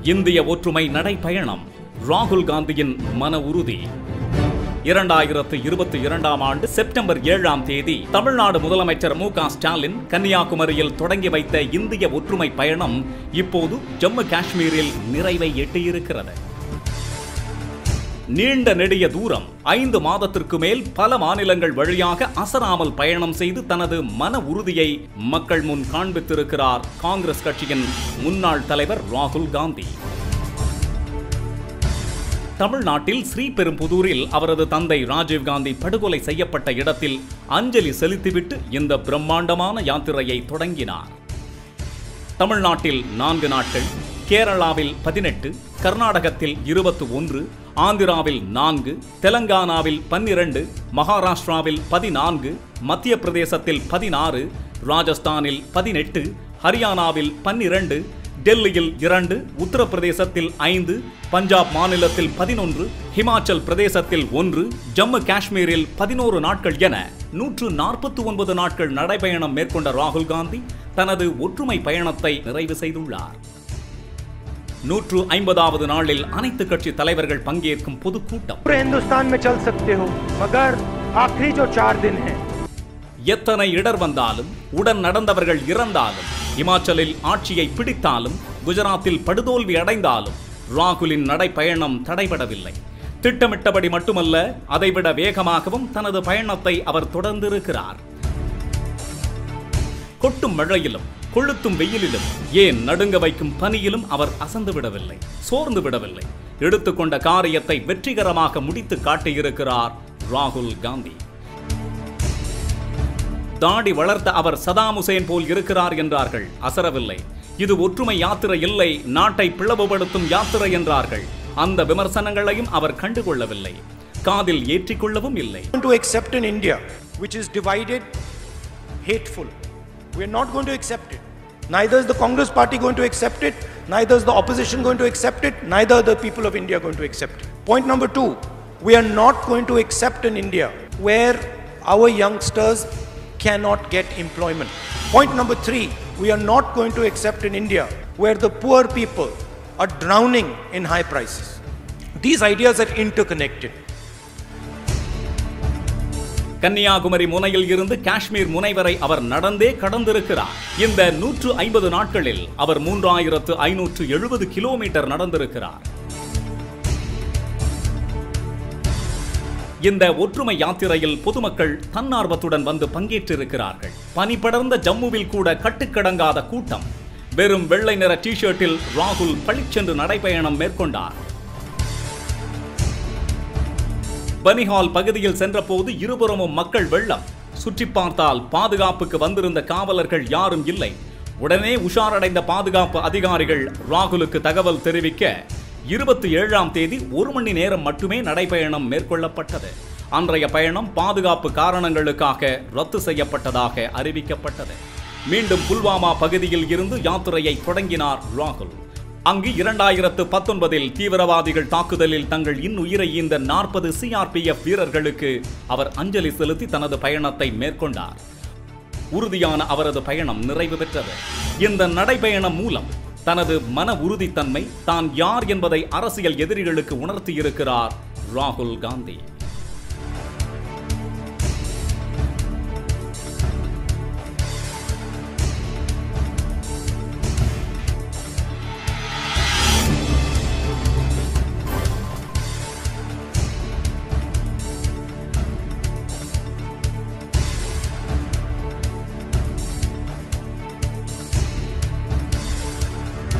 இந்திய ஒற்றுமை நடைப்பயணம் ராகுல் காந்தியின் மன உறுதி இரண்டாயிரத்து இருபத்தி இரண்டாம் ஆண்டு செப்டம்பர் ஏழாம் தேதி தமிழ்நாடு முதலமைச்சர் மு க ஸ்டாலின் கன்னியாகுமரியில் தொடங்கி வைத்த இந்திய ஒற்றுமை பயணம் இப்போது ஜம்மு காஷ்மீரில் நிறைவை எட்டியிருக்கிறது நீண்ட நெடிய தூரம் ஐந்து மாதத்திற்கு மேல் பல மாநிலங்கள் வழியாக அசராமல் பயணம் செய்து தனது மன உறுதியை மக்கள் முன் காண்பித்திருக்கிறார் காங்கிரஸ் கட்சியின் முன்னாள் தலைவர் ராகுல் காந்தி தமிழ்நாட்டில் ஸ்ரீபெரும்புதூரில் அவரது தந்தை ராஜீவ்காந்தி படுகொலை செய்யப்பட்ட இடத்தில் அஞ்சலி செலுத்திவிட்டு இந்த பிரம்மாண்டமான யாத்திரையை தொடங்கினார் தமிழ்நாட்டில் நான்கு நாட்கள் கேரளாவில் பதினெட்டு கர்நாடகத்தில் இருபத்து ஒன்று ஆந்திராவில் நான்கு தெலங்கானாவில் பன்னிரண்டு மகாராஷ்டிராவில் பதினான்கு மத்திய பிரதேசத்தில் பதினாறு ராஜஸ்தானில் பதினெட்டு ஹரியானாவில் பன்னிரண்டு டெல்லியில் இரண்டு உத்தரப்பிரதேசத்தில் ஐந்து பஞ்சாப் மாநிலத்தில் பதினொன்று ஹிமாச்சல் பிரதேசத்தில் ஒன்று ஜம்மு காஷ்மீரில் பதினோரு நாட்கள் என நூற்று நாற்பத்தி ஒன்பது நாட்கள் நடைபயணம் மேற்கொண்ட ராகுல் காந்தி தனது ஒற்றுமை பயணத்தை நிறைவு செய்துள்ளார் நூற்று ஐம்பதாவது நாளில் அனைத்து கட்சி தலைவர்கள் பங்கேற்கும் பொதுக்கூட்டம் पूरे हिंदुस्तान में चल सकते हो मगर आखिरी जो चार दिन हैं எத்தனை இடர் வந்தாலும் உடன் நடந்தவர்கள் இறந்தாலும் இமாச்சலில் ஆட்சியை பிடித்தாலும் குஜராத்தில் படுதோல்வி அடைந்தாலும் ராகுலின் நடைப்பயணம் தடைபடவில்லை திட்டமிட்டபடி மட்டுமல்ல அதைவிட வேகமாகவும் தனது பயணத்தை அவர் தொடர்ந்திருக்கிறார் கொட்டும் மழையிலும் கொளுத்தும் வெயிலிலும் ஏன் நடுங்க வைக்கும் பனியிலும் அவர் அசந்து விடவில்லை சோர்ந்து விடவில்லை எடுத்துக்கொண்ட காரியத்தை வெற்றிகரமாக முடித்து காட்டியிருக்கிறார் ராகுல் காந்தி தாடி வளர்த்த அவர் சதாம் ஹுசேன் போல் இருக்கிறார் என்றார்கள் அசரவில்லை இது ஒற்றுமை யாத்திரை இல்லை நாட்டை பிளவுபடுத்தும் யாத்திரை என்றார்கள் அந்த விமர்சனங்களையும் அவர் கண்டுகொள்ளவில்லை காதில் ஏற்றிக்கொள்ளவும் இல்லை going to accept an India which is divided, hateful. We are not going to accept it. Neither is the Congress party going to accept it, neither is the opposition going to accept it, neither are the people of India going to accept it. Point number two, we are not going to accept an India where our youngsters cannot get employment. Point number three, we are not going to accept an India where the poor people are drowning in high prices. These ideas are interconnected. Kanyakumari முனையில் இருந்து காஷ்மீர் முனை வரை அவர் நடந்தே கடந்திருக்கிறார் இந்த நூற்று ஐம்பது நாட்களில் அவர் மூன்றாயிரத்து ஐநூற்று எழுபது கிலோமீட்டர் நடந்திருக்கிறார் இந்த ஒற்றுமை யாத்திரையில் பொதுமக்கள் தன்னார்வத்துடன் வந்து பங்கேற்றிருக்கிறார்கள் பனி படர்ந்த ஜம்முவில் கூட கட்டுக்கடங்காத கூட்டம் வெறும் வெள்ளை நிற டி-ஷர்ட்டில் ராகுல் பளிச்சென்று நடைபயணம் மேற்கொண்டார் பனிஹால் பகுதியில் சென்றபோது இருபுறமும் மக்கள் வெள்ளம் சுற்றி பார்த்தால் பாதுகாப்புக்கு வந்திருந்த காவலர்கள் யாரும் இல்லை உடனே உஷாரடைந்த பாதுகாப்பு அதிகாரிகள் ராகுலுக்கு தகவல் தெரிவிக்க இருபத்தி ஏழாம் தேதி ஒரு மணி நேரம் மட்டுமே நடைபயணம் மேற்கொள்ளப்பட்டது அன்றைய பயணம் பாதுகாப்பு காரணங்களுக்காக ரத்து செய்யப்பட்டதாக அறிவிக்கப்பட்டது மீண்டும் புல்வாமா பகுதியில் இருந்து யாத்திரையை தொடங்கினார் ராகுல் அங்கு இரண்டாயிரத்து பத்தொன்பதில் தீவிரவாதிகள் தாக்குதலில் தங்கள் இன்னுயிரை ஈந்த நாற்பது சிஆர்பிஎஃப் வீரர்களுக்கு அவர் அஞ்சலி செலுத்தி தனது பயணத்தை மேற்கொண்டார் உறுதியான அவரது பயணம் நிறைவு பெற்றது இந்த நடைபயணம் மூலம் தனது மன உறுதித்தன்மை தான் யார் என்பதை அரசியல் எதிரிகளுக்கு உணர்த்தியிருக்கிறார் ராகுல் காந்தி